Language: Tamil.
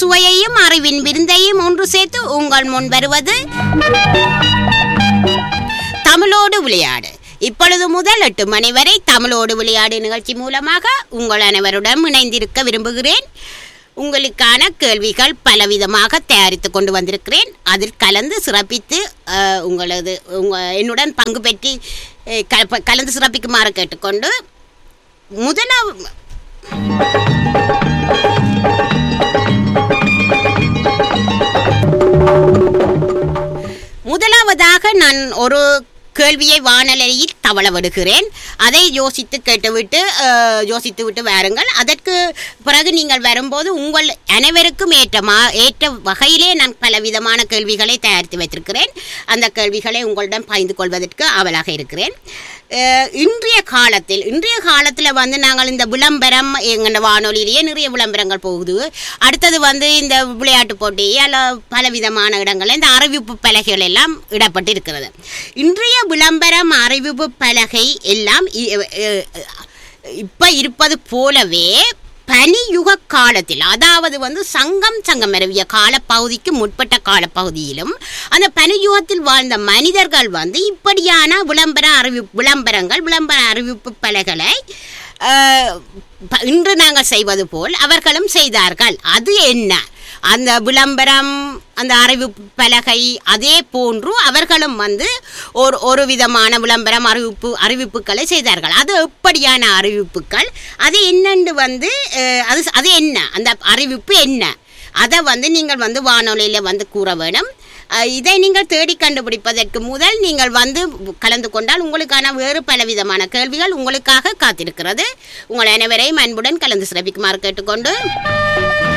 சுவையையும் அறிவின் விருந்தையும் ஒன்று சேர்த்து உங்கள் முன் வருவது தமிழோடு விளையாடு இப்பொழுது முதல் எட்டு மணி வரை தமிழோடு விளையாடு நிகழ்ச்சி மூலமாக உங்கள் அனைவருடன் இணைந்திருக்க விரும்புகிறேன் உங்களுக்கான கேள்விகள் பலவிதமாக தயாரித்து கொண்டு வந்திருக்கிறேன் அதில் கலந்து சிறப்பித்து அஹ், உங்களது உங்க என்னுடன் பங்கு பெற்றி அஹ், க- கலந்து சிறப்பிக்குமாறு கேட்டுக்கொண்டு முதலாவது முதலாவதாக நான் ஒரு கேள்வியை வானொலியில் தவள விடுகிறேன் அதை யோசித்து கேட்டுவிட்டு அஹ், யோசித்து விட்டு வாருங்கள் அதற்கு பிறகு நீங்கள் வரும்போது உங்கள் அனைவருக்கும் ஏற்ற மா ஏற்ற வகையிலே நான் பலவிதமான கேள்விகளை தயாரித்து வைத்திருக்கிறேன் அந்த கேள்விகளை உங்களிடம் பகிர்ந்து கொள்வதற்கு ஆவலாக இருக்கிறேன் அஹ், இன்றைய காலத்தில் இன்றைய காலத்தில் வந்து நாங்கள் இந்த விளம்பரம் எங்கள் வானொலியிலேயே நிறைய விளம்பரங்கள் போகுது அடுத்தது வந்து இந்த விளையாட்டு போட்டி அல்ல பலவிதமான இடங்களில் இந்த அறிவிப்பு பலகைகள் எல்லாம் இடப்பட்டு இருக்கிறது இன்றைய விளம்பரம் அறிவிப்பு பலகை எல்லாம் இ- அஹ், இப்ப இருப்பது போலவே பனியுக காலத்தில் அதாவது வந்து சங்கம் சங்கம் நிறவிய காலப்பகுதிக்கு முற்பட்ட காலப்பகுதியிலும் அந்த பனியுகத்தில் வாழ்ந்த மனிதர்கள் வந்து இப்படியான விளம்பர அறிவிப்பு விளம்பரங்கள் விளம்பர அறிவிப்பு பலகளை அஹ், ப- இன்று நாங்கள் செய்வது போல் அவர்களும் செய்தார்கள் அது என்ன அந்த விளம்பரம் அந்த அறிவிப்பு பலகை அதே போன்று அவர்களும் வந்து ஒரு ஒரு விதமான விளம்பரம் அறிவிப்பு அறிவிப்புகளை செய்தார்கள் அது எப்படியான அறிவிப்புகள் அது என்னென்று வந்து அஹ், அது அது என்ன அந்த அறிவிப்பு என்ன அதை வந்து நீங்கள் வந்து வானொலியில் வந்து கூற வேணும் அஹ், இதை நீங்கள் தேடி கண்டுபிடிப்பதற்கு முதல் நீங்கள் வந்து கலந்து கொண்டால் உங்களுக்கான வேறு பலவிதமான கேள்விகள் உங்களுக்காக காத்திருக்கிறது உங்கள் அனைவரையும் அன்புடன் கலந்து சிறப்பிக்குமாறு கேட்டுக்கொண்டு